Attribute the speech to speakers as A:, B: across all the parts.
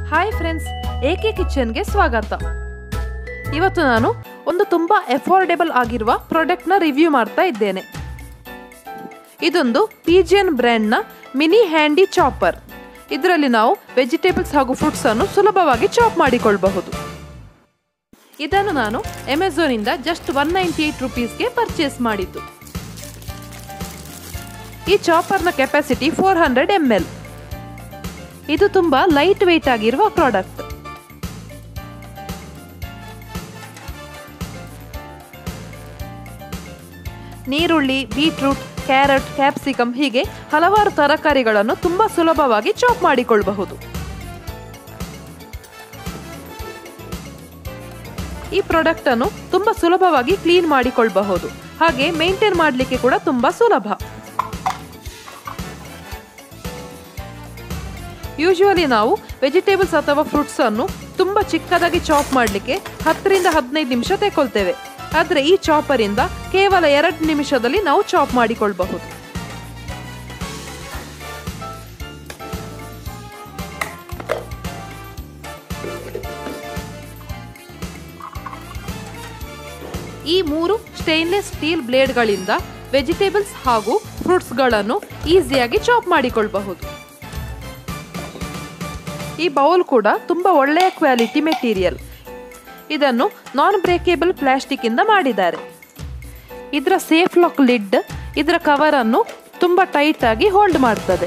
A: hi friends ಏಕೆ ಕಿಚನ್ಗೆ ಸ್ವಾಗತ ಇವತ್ತು ನಾನು ಒಂದು ತುಂಬ ಎಫೋರ್ಡೆಬಲ್ ಆಗಿರುವ ಪ್ರಾಡಕ್ಟ್ನ ರಿವ್ಯೂ ಮಾಡ್ತಾ ಇದ್ದೇನೆ ಇದೊಂದು ಪಿಜಿಯನ್ ಬ್ರ್ಯಾಂಡ್ನ ಮಿನಿ ಹ್ಯಾಂಡಿ ಚಾಪರ್ ಇದರಲ್ಲಿ ನಾವು ವೆಜಿಟೇಬಲ್ಸ್ ಹಾಗೂ ಫ್ರೂಟ್ಸ್ ಅನ್ನು ಸುಲಭವಾಗಿ ಚಾಪ್ ಮಾಡಿಕೊಳ್ಳಬಹುದು ಇದನ್ನು ನಾನು ಅಮೆಝಾನಿಂದ ಜಸ್ಟ್ ಒನ್ ನೈಂಟಿ ಏಟ್ ರುಪೀಸ್ಗೆ ಪರ್ಚೇಸ್ ಮಾಡಿದ್ದು ಈ ಚಾಪರ್ನ capacity four hundred M L ಇದು ತುಂಬಾ ಲೈಟ್ ವೆಯ್ಟ್ ಆಗಿರುವ ಪ್ರಾಡಕ್ಟ್ ನೀರುಳ್ಳಿ ಬೀಟ್ರೂಟ್ ಕ್ಯಾರೆಟ್ ಕ್ಯಾಪ್ಸಿಕಮ್ ಹೀಗೆ ಹಲವಾರು ತರಕಾರಿಗಳನ್ನು ತುಂಬಾ ಸುಲಭವಾಗಿ ಚಾಪ್ ಮಾಡಿಕೊಳ್ಳಬಹುದು ಈ ಪ್ರಾಡಕ್ಟ್ ಅನ್ನು ತುಂಬಾ ಸುಲಭವಾಗಿ ಕ್ಲೀನ್ ಮಾಡಿಕೊಳ್ಳಬಹುದು ಹಾಗೆ ಮೇಂಟೈನ್ ಮಾಡಲಿಕ್ಕೆ ಕೂಡ ತುಂಬಾ ಸುಲಭ ಯೂಶುವಲಿ ನಾವು ವೆಜಿಟೇಬಲ್ಸ್ ಅಥವಾ ಫ್ರೂಟ್ಸ್ ಅನ್ನು ತುಂಬಾ ಚಿಕ್ಕದಾಗಿ ಚಾಪ್ ಮಾಡಲಿಕ್ಕೆ ಹತ್ತರಿಂದ ಹದಿನೈದು ನಿಮಿಷ ತೆಕೊಳ್ತೇವೆ ಆದರೆ ಈ ಚಾಪರಿಂದ ಕೇವಲ ಎರಡು ನಿಮಿಷದಲ್ಲಿ ನಾವು ಚಾಪ್ ಮಾಡಿಕೊಳ್ಳಬಹುದು ಈ ಮೂರು ಸ್ಟೇನ್ಲೆಸ್ ಸ್ಟೀಲ್ ಬ್ಲೇಡ್ಗಳಿಂದ ವೆಜಿಟೇಬಲ್ಸ್ ಹಾಗೂ ಫ್ರೂಟ್ಸ್ಗಳನ್ನು ಈಸಿಯಾಗಿ ಚಾಪ್ ಮಾಡಿಕೊಳ್ಳಬಹುದು ಈ ಬೌಲ್ ಕೂಡ ತುಂಬಾ ಒಳ್ಳೆಯ ಕ್ವಾಲಿಟಿ ಮೆಟೀರಿಯಲ್ ಇದನ್ನು ನಾನ್ ಬ್ರೇಕೇಬಲ್ ಪ್ಲಾಸ್ಟಿಕ್ ಇಂದ ಮಾಡಿದ್ದಾರೆ ಇದರ ಸೇಫ್ ಲಾಕ್ ಲಿಡ್ ಇದರ ಕವರ್ ಅನ್ನು ತುಂಬಾ ಟೈಟ್ ಆಗಿ ಹೋಲ್ಡ್ ಮಾಡ್ತದೆ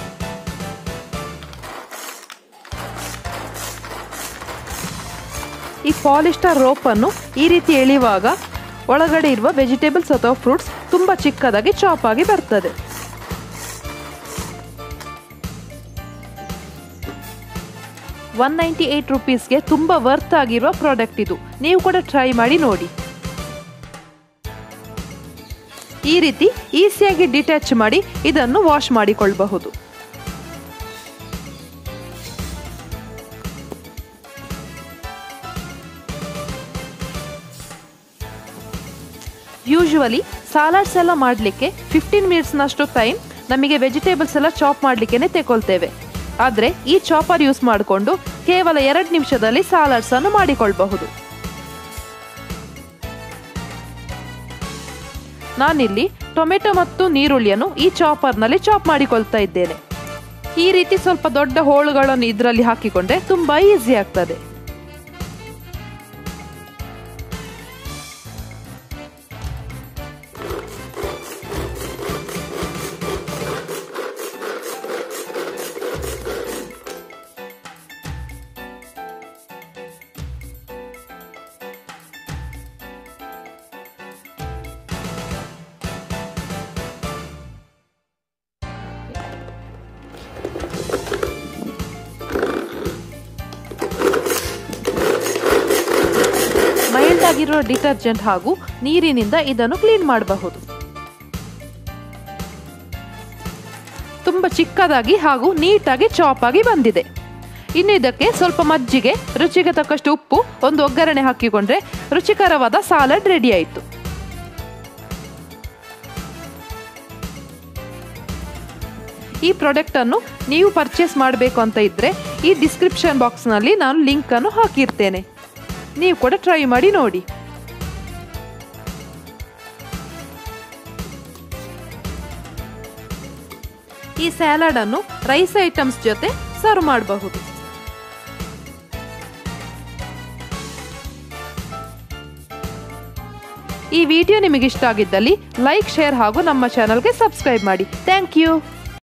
A: ಈ ಪಾಲಿಸ್ಟರ್ ರೋಪ್ ಅನ್ನು ಈ ರೀತಿ ಎಳೆಯುವಾಗ ಒಳಗಡೆ ಇರುವ ವೆಜಿಟೇಬಲ್ಸ್ ಅಥವಾ ಫ್ರೂಟ್ಸ್ ತುಂಬಾ ಚಿಕ್ಕದಾಗಿ ಚಾಪ್ ಆಗಿ ಬರ್ತದೆ ಒನ್ ನೈಂಟಿ ಏಟ್ ರುಪೀಸ್ಗೆ ತುಂಬ ವರ್ತ್ ಆಗಿರುವ ಪ್ರಾಡಕ್ಟ್ ಇದು ನೀವು ಕೂಡ ಟ್ರೈ ಮಾಡಿ ನೋಡಿ ಈ ರೀತಿ ಈಸಿಯಾಗಿ ಡಿಟ್ಯಾಚ್ ಮಾಡಿ ಇದನ್ನು ವಾಶ್ ಮಾಡಿಕೊಳ್ಳಬಹುದು ಯೂಶುವಲಿ ಸಾಲಾಡ್ಸ್ ಎಲ್ಲ ಮಾಡಲಿಕ್ಕೆ ಫಿಫ್ಟೀನ್ ಮಿನಿಟ್ಸ್ನಷ್ಟು ಟೈಮ್ ನಮಗೆ ವೆಜಿಟೇಬಲ್ಸ್ ಎಲ್ಲ ಚಾಪ್ ಮಾಡಲಿಕ್ಕೆ ತೆಕೊಳ್ತೇವೆ ಆದರೆ ಈ ಚಾಪರ್ ಯೂಸ್ ಮಾಡಿಕೊಂಡು ಕೇವಲ ಎರಡು ನಿಮಿಷದಲ್ಲಿ ಸಾಲಾಡ್ಸ್ ಅನ್ನು ಮಾಡಿಕೊಳ್ಳಬಹುದು ನಾನಿಲ್ಲಿ ಟೊಮೆಟೊ ಮತ್ತು ನೀರುಳ್ಳಿಯನ್ನು ಈ ಚಾಪರ್ನಲ್ಲಿ ಚಾಪ್ ಮಾಡಿಕೊಳ್ತಾ ಇದ್ದೇನೆ ಈ ರೀತಿ ಸ್ವಲ್ಪ ದೊಡ್ಡ ಹೋಳುಗಳನ್ನು ಇದರಲ್ಲಿ ಹಾಕಿಕೊಂಡ್ರೆ ತುಂಬಾ ಈಸಿ ಆಗ್ತದೆ ಮೈಲ್ಡ್ ಆಗಿರುವ ಡಿಟರ್ಜೆಂಟ್ ಹಾಗೂ ನೀರಿನಿಂದ ಇದನ್ನು ಕ್ಲೀನ್ ಮಾಡಬಹುದು ತುಂಬಾ ಚಿಕ್ಕದಾಗಿ ಹಾಗೂ ನೀಟಾಗಿ ಚಾಪ್ ಆಗಿ ಬಂದಿದೆ ಇನ್ನು ಇದಕ್ಕೆ ಸ್ವಲ್ಪ ಮಜ್ಜಿಗೆ ರುಚಿಗೆ ತಕ್ಕಷ್ಟು ಉಪ್ಪು ಒಂದು ಒಗ್ಗರಣೆ ಹಾಕಿಕೊಂಡ್ರೆ ರುಚಿಕರವಾದ ಸಾಲಡ್ ರೆಡಿ ಆಯಿತು ಈ ಪ್ರಾಡಕ್ಟ್ ಅನ್ನು ನೀವು ಪರ್ಚೇಸ್ ಮಾಡಬೇಕು ಅಂತ ಇದ್ರೆ ಈ ಡಿಸ್ಕ್ರಿಪ್ಷನ್ ಬಾಕ್ಸ್ನಲ್ಲಿ ನಾನು ಲಿಂಕ್ ಅನ್ನು ಹಾಕಿರ್ತೇನೆ ನೀವು ಕೂಡ ಟ್ರೈ ಮಾಡಿ ನೋಡಿ ಈ ಸ್ಯಾಲಡ್ ಅನ್ನು ರೈಸ್ ಐಟಮ್ಸ್ ಜೊತೆ ಸರ್ವ್ ಮಾಡಬಹುದು ಈ ವಿಡಿಯೋ ನಿಮಗೆ ಇಷ್ಟ ಆಗಿದ್ದಲ್ಲಿ ಲೈಕ್ ಶೇರ್ ಹಾಗೂ ನಮ್ಮ ಚಾನಲ್ಗೆ ಸಬ್ಸ್ಕ್ರೈಬ್ ಮಾಡಿ ಥ್ಯಾಂಕ್ ಯು